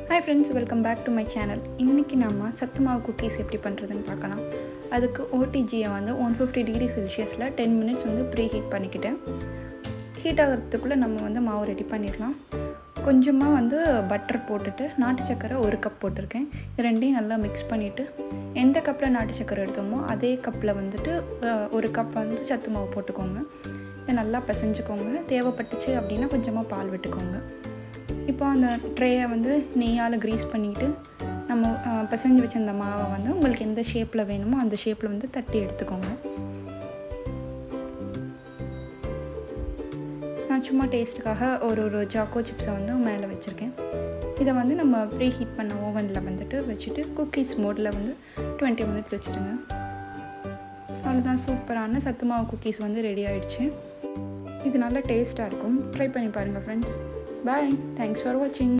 hi friends welcome back to my channel இன்றைக்கி நம்ம சத்து மாவு குக்கீஸ் எப்படி பண்ணுறதுன்னு பார்க்கலாம் அதுக்கு ஓடிஜியை வந்து ஒன் ஃபிஃப்டி டிகிரி செல்சியஸில் டென் மினிட்ஸ் வந்து ப்ரீ ஹீட் பண்ணிக்கிட்டேன் ஹீட் ஆகிறதுக்குள்ளே நம்ம வந்து மாவு ரெடி பண்ணிடலாம் கொஞ்சமாக வந்து பட்டர் போட்டுட்டு நாட்டு சக்கரை ஒரு கப் போட்டிருக்கேன் இது ரெண்டையும் நல்லா மிக்ஸ் பண்ணிவிட்டு எந்த கப்பில் நாட்டு சக்கரை எடுத்தோமோ அதே கப்பில் வந்துட்டு அஹ், ஒரு கப் வந்து சத்து மாவு போட்டுக்கோங்க இதை நல்லா பிசைஞ்சுக்கோங்க தேவைப்பட்டுச்சு அப்படின்னா கொஞ்சமாக பால் விட்டுக்கோங்க இப்போ அந்த ட்ரேயை வந்து நெய்யால் க்ரீஸ் பண்ணிவிட்டு நம்ம அஹ், பிசைஞ்சு வச்சிருந்த மாவை வந்து உங்களுக்கு எந்த ஷேப்பில் வேணுமோ அந்த ஷேப்பில் வந்து தட்டி எடுத்துக்கோங்க நான் சும்மா டேஸ்ட்டுக்காக ஒரு ஒரு ஜாக்கோ சிப்ஸை வந்து மேலே வச்சுருக்கேன் இதை வந்து நம்ம ப்ரீ ஹீட் பண்ண ஓவனில் வந்துட்டு வச்சுட்டு குக்கீஸ் மோடில் வந்து டுவெண்ட்டி மினிட்ஸ் வச்சுடுங்க அவ்வளோதான் சூப்பரான சத்து மாவு குக்கீஸ் வந்து ரெடி ஆயிடுச்சு இது நல்ல டேஸ்ட்டாக இருக்கும் ட்ரை பண்ணி பாருங்கள் ஃப்ரெண்ட்ஸ் பாய் தேங்க்ஸ் ஃபார் வாட்சிங்